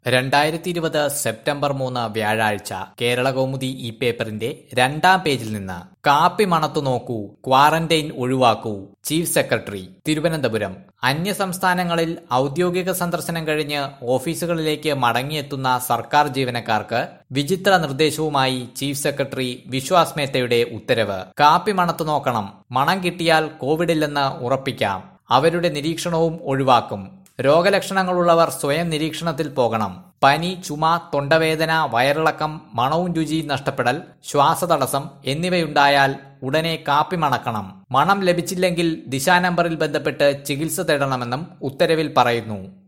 രണ്ടായിരത്തി ഇരുപത് സെപ്റ്റംബർ മൂന്ന് വ്യാഴാഴ്ച കേരള കൗമുദി ഈ പേപ്പറിന്റെ രണ്ടാം പേജിൽ നിന്ന് കാപ്പി മണത്തു നോക്കൂ ക്വാറന്റൈൻ ഒഴിവാക്കൂ ചീഫ് സെക്രട്ടറി തിരുവനന്തപുരം അന്യ സംസ്ഥാനങ്ങളിൽ ഔദ്യോഗിക സന്ദർശനം കഴിഞ്ഞ് ഓഫീസുകളിലേക്ക് മടങ്ങിയെത്തുന്ന സർക്കാർ ജീവനക്കാർക്ക് വിചിത്ര നിർദ്ദേശവുമായി ചീഫ് സെക്രട്ടറി വിശ്വാസ് മേത്തയുടെ ഉത്തരവ് കാപ്പി മണത്തു നോക്കണം മണം കിട്ടിയാൽ കോവിഡില്ലെന്ന് ഉറപ്പിക്കാം അവരുടെ നിരീക്ഷണവും ഒഴിവാക്കും രോഗലക്ഷണങ്ങളുള്ളവർ സ്വയം നിരീക്ഷണത്തിൽ പോകണം പനി ചുമ തൊണ്ടവേദന വയറിളക്കം മണവും രുചിയും നഷ്ടപ്പെടൽ ശ്വാസതടസ്സം എന്നിവയുണ്ടായാൽ ഉടനെ കാപ്പി മണക്കണം മണം ലഭിച്ചില്ലെങ്കിൽ ദിശാ നമ്പറിൽ ബന്ധപ്പെട്ട് ചികിത്സ തേടണമെന്നും ഉത്തരവിൽ പറയുന്നു